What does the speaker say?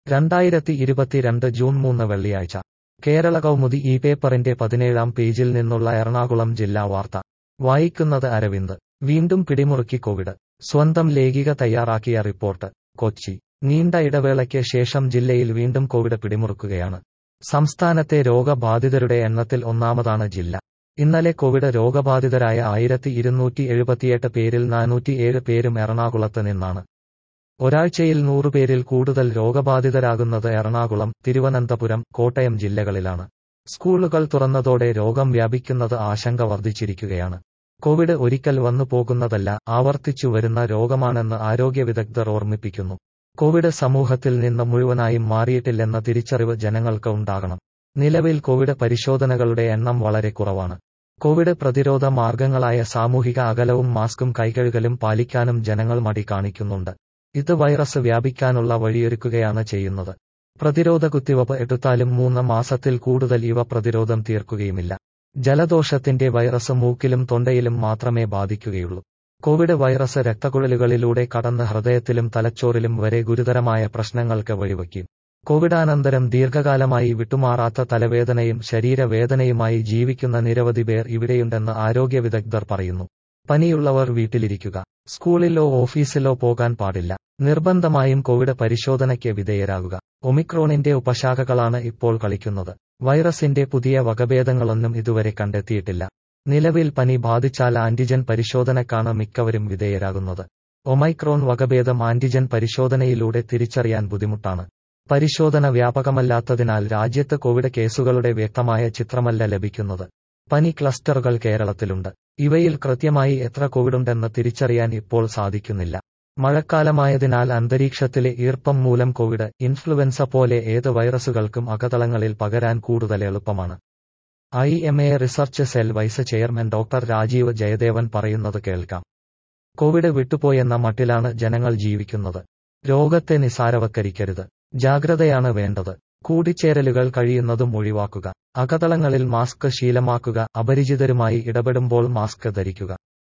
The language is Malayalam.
രണ്ടായിരത്തി ഇരുപത്തിരണ്ട് ജൂൺ മൂന്ന് വെള്ളിയാഴ്ച കേരള കൗമുദി ഈ പേപ്പറിന്റെ പതിനേഴാം പേജിൽ നിന്നുള്ള എറണാകുളം ജില്ലാ വാർത്ത വായിക്കുന്നത് അരവിന്ദ് വീണ്ടും പിടിമുറുക്കി കോവിഡ് സ്വന്തം ലേഖിക തയ്യാറാക്കിയ റിപ്പോർട്ട് കൊച്ചി നീണ്ട ഇടവേളയ്ക്ക് ശേഷം ജില്ലയിൽ വീണ്ടും കോവിഡ് പിടിമുറുക്കുകയാണ് സംസ്ഥാനത്തെ രോഗബാധിതരുടെ എണ്ണത്തിൽ ഒന്നാമതാണ് ജില്ല ഇന്നലെ കോവിഡ് രോഗബാധിതരായ ആയിരത്തി ഇരുന്നൂറ്റി എഴുപത്തിയെട്ട് പേരിൽ നാനൂറ്റിയേഴ് പേരും എറണാകുളത്ത് നിന്നാണ് ഒരാഴ്ചയിൽ നൂറുപേരിൽ കൂടുതൽ രോഗബാധിതരാകുന്നത് എറണാകുളം തിരുവനന്തപുരം കോട്ടയം ജില്ലകളിലാണ് സ്കൂളുകൾ തുറന്നതോടെ രോഗം വ്യാപിക്കുന്നത് ആശങ്ക വർദ്ധിച്ചിരിക്കുകയാണ് കോവിഡ് ഒരിക്കൽ വന്നു പോകുന്നതല്ല ആവർത്തിച്ചു വരുന്ന രോഗമാണെന്ന് ആരോഗ്യ വിദഗ്ധർ ഓർമ്മിപ്പിക്കുന്നു കോവിഡ് സമൂഹത്തിൽ നിന്ന് മുഴുവനായും മാറിയിട്ടില്ലെന്ന തിരിച്ചറിവ് ജനങ്ങൾക്ക് ഉണ്ടാകണം നിലവിൽ കോവിഡ് പരിശോധനകളുടെ എണ്ണം വളരെ കുറവാണ് കോവിഡ് പ്രതിരോധ മാർഗങ്ങളായ സാമൂഹിക അകലവും മാസ്കും കൈകഴുകലും പാലിക്കാനും ജനങ്ങൾ മടി കാണിക്കുന്നുണ്ട് ഇത് വൈറസ് വ്യാപിക്കാനുള്ള വഴിയൊരുക്കുകയാണ് ചെയ്യുന്നത് പ്രതിരോധ കുത്തിവയ്പ് എടുത്താലും മൂന്ന് മാസത്തിൽ കൂടുതൽ ഇവ പ്രതിരോധം തീർക്കുകയുമില്ല ജലദോഷത്തിന്റെ വൈറസ് മൂക്കിലും തൊണ്ടയിലും മാത്രമേ ബാധിക്കുകയുള്ളൂ കോവിഡ് വൈറസ് രക്തക്കുഴലുകളിലൂടെ കടന്ന് ഹൃദയത്തിലും തലച്ചോറിലും വരെ ഗുരുതരമായ പ്രശ്നങ്ങൾക്ക് വഴിവയ്ക്കും കോവിഡാനന്തരം ദീർഘകാലമായി വിട്ടുമാറാത്ത തലവേദനയും ശരീരവേദനയുമായി ജീവിക്കുന്ന നിരവധി പേർ ഇവിടെയുണ്ടെന്ന് ആരോഗ്യ വിദഗ്ധർ പറയുന്നു പനിയുള്ളവർ വീട്ടിലിരിക്കുക സ്കൂളിലോ ഓഫീസിലോ പോകാൻ പാടില്ല നിർബന്ധമായും കോവിഡ് പരിശോധനയ്ക്ക് വിധേയരാകുക ഒമിക്രോണിന്റെ ഉപശാഖകളാണ് ഇപ്പോൾ കളിക്കുന്നത് വൈറസിന്റെ പുതിയ വകഭേദങ്ങളൊന്നും ഇതുവരെ കണ്ടെത്തിയിട്ടില്ല നിലവിൽ പനി ബാധിച്ചാൽ ആന്റിജൻ പരിശോധനക്കാണ് മിക്കവരും വിധേയരാകുന്നത് ഒമൈക്രോൺ വകഭേദം ആന്റിജൻ പരിശോധനയിലൂടെ തിരിച്ചറിയാൻ ബുദ്ധിമുട്ടാണ് പരിശോധന വ്യാപകമല്ലാത്തതിനാൽ രാജ്യത്ത് കോവിഡ് കേസുകളുടെ വ്യക്തമായ ചിത്രമല്ല ലഭിക്കുന്നത് പനി ക്ലസ്റ്ററുകൾ കേരളത്തിലുണ്ട് ഇവയിൽ കൃത്യമായി എത്ര കോവിഡുണ്ടെന്ന് തിരിച്ചറിയാൻ ഇപ്പോൾ സാധിക്കുന്നില്ല മഴക്കാലമായതിനാൽ അന്തരീക്ഷത്തിലെ ഈർപ്പം മൂലം കോവിഡ് ഇൻഫ്ലുവൻസ പോലെ ഏത് വൈറസുകൾക്കും അകതളങ്ങളിൽ പകരാൻ കൂടുതൽ എളുപ്പമാണ് I M A research cell vice chairman doctor Rajeev Jayadevan പറയുന്നത് കേൾക്കാം കോവിഡ് വിട്ടുപോയെന്ന മട്ടിലാണ് ജനങ്ങൾ ജീവിക്കുന്നത് രോഗത്തെ നിസാരവൽക്കരിക്കരുത് ജാഗ്രതയാണ് വേണ്ടത് കൂടിച്ചേരലുകൾ കഴിയുന്നതും ഒഴിവാക്കുക അകതളങ്ങളിൽ മാസ്ക് ശീലമാക്കുക അപരിചിതരുമായി ഇടപെടുമ്പോൾ മാസ്ക് ധരിക്കുക